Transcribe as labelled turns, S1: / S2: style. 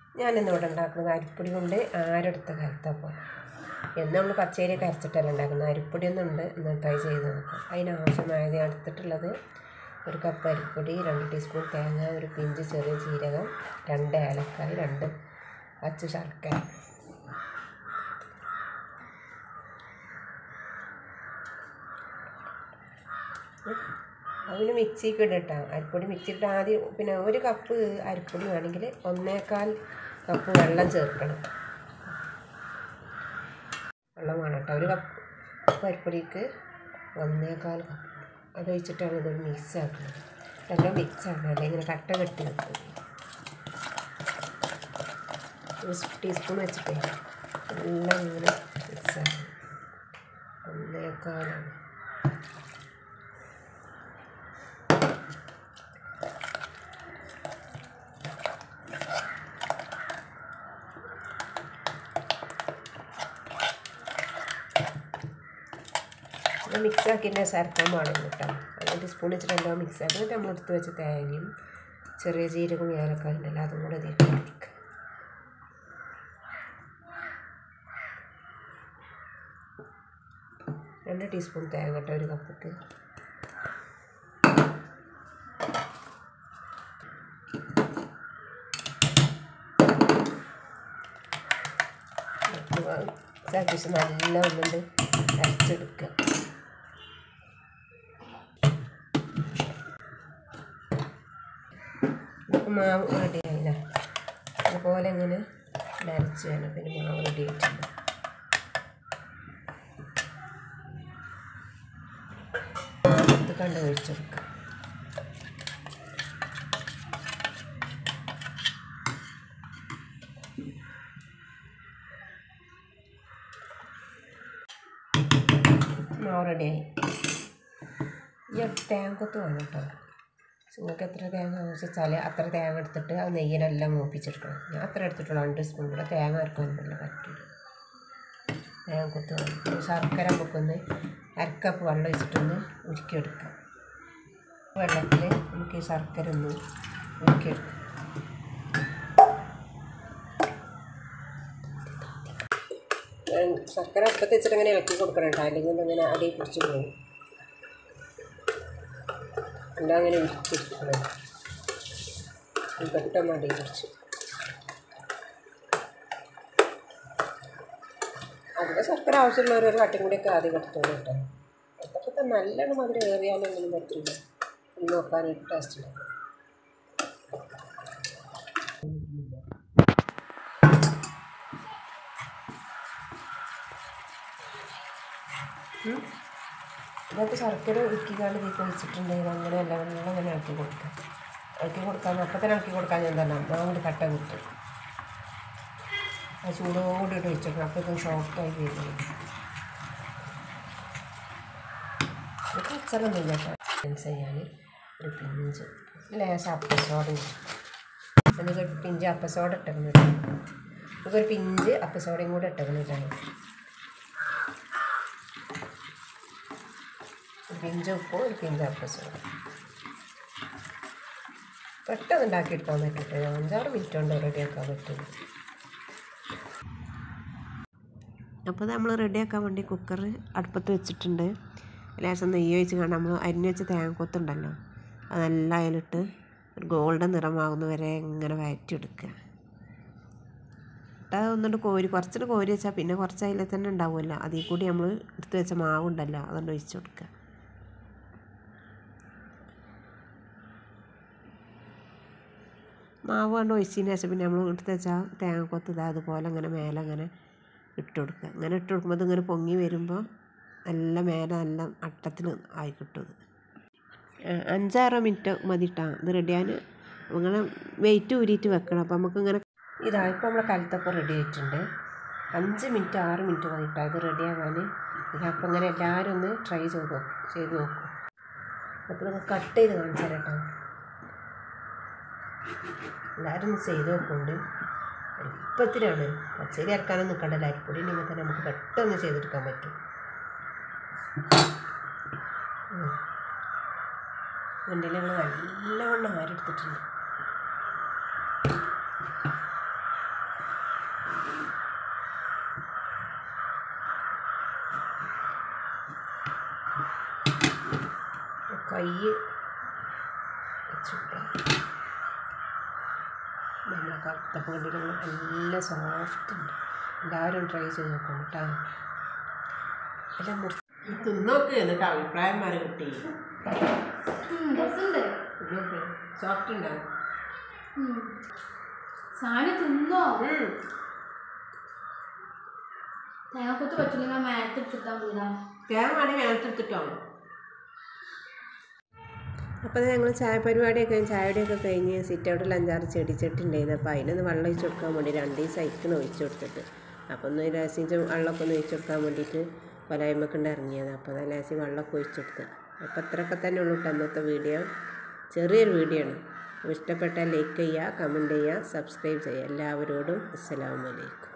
S1: ഞാനിന്ന് ഇവിടെ ഉണ്ടാക്കുന്നത് അരിപ്പൊടി കൊണ്ട് ആരെടുത്ത കലത്തപ്പം എന്ന് നമ്മൾ പച്ചരിയൊക്കെ അരച്ചിട്ടല്ല ഉണ്ടാക്കുന്നത് അരിപ്പൊടി ഒന്നുണ്ട് ഒന്ന് ട്രൈ ചെയ്ത് നോക്കാം അതിനാവശ്യമായത് ഞാൻ എടുത്തിട്ടുള്ളത് ഒരു കപ്പ് അരിപ്പൊടി രണ്ട് ടീസ്പൂൺ തേങ്ങ ഒരു പിഞ്ച് ചെറിയ ജീരകം രണ്ട് ഏലക്കായ് രണ്ട് അച്ചു ശർക്കര അതിന് മിക്സിക്ക് ഇടട്ടോ അരിപ്പൊടി മിക്സിയിട്ട് ആദ്യം പിന്നെ ഒരു കപ്പ് അരിപ്പൊടി വേണമെങ്കിൽ ഒന്നേകാൽ കപ്പ് വെള്ളം ചേർക്കണം വെള്ളം വേണം കേട്ടോ ഒരു കപ്പ് അരിപ്പൊടിക്ക് ഒന്നേകാൽ കപ്പ് അത് ഒഴിച്ചിട്ടാണ് ഇത് മിക്സ് ആക്കുന്നത് എല്ലാം മിക്സ് ആക്കണം അല്ലെങ്കിൽ ഇങ്ങനെ കട്ട കെട്ടി വെക്കും ഒരു ടീസ്പൂൺ വെച്ചിട്ടേ എല്ലാം ഇങ്ങനെ മിക്സ് ആക്കണം ഒന്നേകാലാണ് ഇത് മിക്സ് ആക്കിയിട്ട് ചേർക്കാൻ പാടില്ല കേട്ടോ ഒരു സ്പൂൺ വെച്ചിട്ട് എല്ലാം മിക്സ് ആക്കി എന്നിട്ട് നമ്മൾ എടുത്ത് വെച്ച തേങ്ങയും ചെറിയ ജീരകവും ഏലക്കായ ഉണ്ടല്ലോ അതും കൂടെ ഇതിട്ട് കൊടുക്കുക രണ്ട് ടീസ്പൂൺ തേങ്ങ കേട്ടോ ഒരു കപ്പിക്ക് ശേഷം നല്ല ഒന്നുണ്ട് അരച്ചെടുക്കുക ഇപ്പം മാവ് റെഡി ആയില്ല അതുപോലെ ഇങ്ങനെ അരച്ച് വേണം പിന്നെ മാവ് റെഡി ആയിട്ടുണ്ട് ഇത് കണ്ട് ഒഴിച്ചെടുക്കുക മാവ് റെഡിയായി ഈ തേങ്ങ കൊത്ത് വേണം കേട്ടോ നിങ്ങൾക്ക് എത്ര തേങ്ങ ആവശ്യിച്ചാൽ അത്ര തേങ്ങ എടുത്തിട്ട് ആ നെയ്യിനെല്ലാം മൂപ്പിച്ചെടുക്കണം ഞാൻ അത്ര എടുത്തിട്ടുള്ളൂ രണ്ട് സ്പൂൺ കൂടെ തേങ്ങ അരക്കാനല്ല പറ്റില്ല തേങ്ങ കൊത്ത് വേണം പിന്നെ ശർക്കര നമുക്കൊന്ന് അരക്കപ്പ് വെള്ളം ഒഴിച്ചിട്ടൊന്ന് ഉരുക്കിയെടുക്കാം വെള്ളത്തിൽ നമുക്ക് ഈ ശർക്കര ഒന്ന് ഉരുക്കിയെടുക്കാം ശർക്കര അടുപ്പത്ത് വെച്ചിട്ട് അങ്ങനെ ഇളക്കി കൊടുക്കണം കേട്ടോ അല്ലെങ്കിൽ അങ്ങനെ അടിയിൽ പിടിച്ച് പോകും എല്ലാം അങ്ങനെ ഉരുക്കിയെടുക്കണം പെട്ടെന്ന് അടിയിൽ പിടിച്ച് അതിൻ്റെ ശർക്കര ആവശ്യമുള്ളവർ ഒരു വട്ടം കൂടിയൊക്കെ ആദ്യം എടുത്തോളൂ കേട്ടോ അതൊക്കെ നല്ലോണം മധുരം ഏറിയാലൊന്നും പറ്റില്ല ഒന്ന് നോക്കാനായിട്ട് ടേസ്റ്റ് ഉണ്ടാവും ഇതൊക്കെ ശർക്കര ഉരുക്കിക്കാണ്ട് തീക്ക് വെച്ചിട്ടുണ്ടെങ്കിൽ അങ്ങനെ എല്ലാം വെള്ളം അങ്ങനെ ഇളക്കി കൊടുക്കാം ഇളക്കി കൊടുക്കാൻ അപ്പം തന്നെ ഇളക്കി കൊടുക്കാൻ ഞാൻ തന്നെ മാങ്ങോട്ട് കട്ട കിട്ടും ആ ചൂടോടെ ഇട്ട് വെച്ചിട്ടുണ്ട് അപ്പോൾ ഇത് സോഫ്റ്റായി വരുന്നത് ഇത് അച്ചറൊന്നും കേട്ടോ ഡാൻസ് ചെയ്യാൻ ഒരു പിഞ്ച് ലേശം അപ്പസോഡ എന്നിട്ട് ഒരു പിഞ്ച് അപ്പസോഡ ഇട്ടേക്കുന്നില്ല നമുക്കൊരു പിഞ്ച് അപ്പസോഡയും കൂടെ ഇട്ടേക്കുന്നില്ലാണ് ഒരു പിഞ്ച് ഉപ്പും ഒരു പിഞ്ച് അപ്പസോഡ പെട്ടെന്ന് ഉണ്ടാക്കിയെടുക്കാൻ പറ്റില്ല അഞ്ചാറ് മിനിറ്റ് കൊണ്ട് റെഡിയാക്കാൻ പറ്റും അപ്പോൾ നമ്മൾ റെഡിയാക്കാൻ വേണ്ടി കുക്കർ അടുപ്പത്ത് വെച്ചിട്ടുണ്ട് ലേശം നെയ്യ് ഒഴിച്ച് കാണാൻ നമ്മൾ അരിഞ്ഞ് വെച്ച തേങ്ങക്കൊത്തുണ്ടല്ലോ അത് നല്ല അതിലിട്ട് ഒരു ഗോൾഡൻ നിറമാകുന്ന വരെ ഇങ്ങനെ വഴറ്റിയെടുക്കുക എന്നിട്ട് അത് ഒന്നുകൊണ്ട് കോരി കുറച്ചിട്ട് കോരി വെച്ചാൽ പിന്നെ കുറച്ച് അതിൽ തന്നെ ഉണ്ടാവുമല്ലോ അതിൽ കൂടി നമ്മൾ എടുത്ത് വെച്ച മാവുണ്ടല്ലോ അതുകൊണ്ട് ഒഴിച്ച് കൊടുക്കുക മാവ് കൊണ്ട് ഒഴിച്ചതിന് ശേഷം പിന്നെ നമ്മൾ എടുത്ത് വെച്ചാൽ തേങ്ങക്കൊത്ത് ഇതാ അതുപോലെ അങ്ങനെ മേലെ അങ്ങനെ ഇട്ട് കൊടുക്കുക അങ്ങനെ ഇട്ട് കൊടുക്കുമ്പോൾ ഇതിങ്ങനെ പൊങ്ങി വരുമ്പോൾ നല്ല മേലെ നല്ല അട്ടത്തിൽ ആയി കിട്ടും ഇത് അഞ്ചാറ് മിനിറ്റ് മതി ഇട്ടാ ഇത് റെഡിയാൻ അങ്ങനെ വെയിറ്റ് ഊരിയിട്ട് വെക്കണം അപ്പോൾ നമുക്കിങ്ങനെ ഇതാ ഇപ്പോൾ നമ്മളെ കലത്തപ്പം റെഡി ആയിട്ടുണ്ട് അഞ്ച് മിനിറ്റ് ആറ് മിനിറ്റ് മതി ഇട്ടാ ഇത് റെഡിയാകാൻ ഇതപ്പോൾ ഇങ്ങനെ എല്ലാവരും ഒന്ന് ട്രൈ ചെയ്ത് ചെയ്ത് നോക്കും അപ്പോൾ നമുക്ക് കട്ട് ചെയ്ത് കാണിച്ചു തരാം കേട്ടോ എല്ലാവരും ഒന്ന് ചെയ്ത് നോക്കുന്നുണ്ട് എളുപ്പത്തിനാണ് പച്ചരി അരക്കാനൊന്നും നിൽക്കണ്ടല്ലോ അരിപ്പൊടി ഉണ്ടെങ്കിൽ തന്നെ നമുക്ക് പെട്ടെന്ന് ചെയ്തെടുക്കാൻ പറ്റും വണ്ടിയിൽ ഞങ്ങൾ നല്ലവണ്ണം ആരെടുത്തിട്ടുണ്ട് പയ്യെ വെച്ച് കൊടുക്കുക നമ്മളെ കറുത്തപ്പം കണ്ടില്ല നല്ല സോഫ്റ്റ് ഉണ്ട് എല്ലാവരും ട്രൈ ചെയ്ത് നോക്കണം കേട്ടോ എല്ലാം മുറി തിന്നോക്ക് എന്നിട്ട് അഭിപ്രായം മാറി കുട്ടി
S2: രസമുണ്ട്
S1: സോഫ്റ്റ് ഉണ്ടാവും
S2: സാധനം തിന്നോ തേങ്ങക്കൊത്ത് പറ്റില്ലെങ്കിൽ മേലത്ത് ഇട്ടിട്ടാൽ മതിടാ
S1: തേങ്ങ വേണേൽ വേനത്തെടുത്തിട്ടോ അപ്പോൾ ഞങ്ങൾ ചായ പരിപാടിയൊക്കെ ചായയുടെയൊക്കെ കഴിഞ്ഞ് സിറ്റ് ഔട്ടിൽ അഞ്ചാറ് ചെടിച്ചട്ടുണ്ടായിരുന്നു അപ്പോൾ അതിനൊന്ന് വെള്ളം ഒഴിച്ച് കൊടുക്കാൻ വേണ്ടി രണ്ട് ദിവസം സൈക്കിൾ ഒഴിച്ച് കൊടുത്തിട്ട് അപ്പോൾ ഒന്ന് ലേസിച്ച് വെള്ളമൊക്കെ ഒന്ന് ഒഴിച്ച് കൊടുക്കാൻ വേണ്ടിയിട്ട് കൊലായ്മക്കുണ്ട് ഇറങ്ങിയത് അപ്പോൾ അത് ലേസി വെള്ളമൊക്കെ ഒഴിച്ച് കൊടുത്ത് അപ്പോൾ അത്രയൊക്കെ തന്നെ ഉള്ളൂ കേട്ടോ അന്നത്തെ വീഡിയോ ചെറിയൊരു വീഡിയോ ആണ് അപ്പോൾ ഇഷ്ടപ്പെട്ടാൽ ലൈക്ക് ചെയ്യുക കമൻറ്റ് ചെയ്യുക സബ്സ്ക്രൈബ് ചെയ്യുക എല്ലാവരോടും അസ്സലാമു അലൈക്കും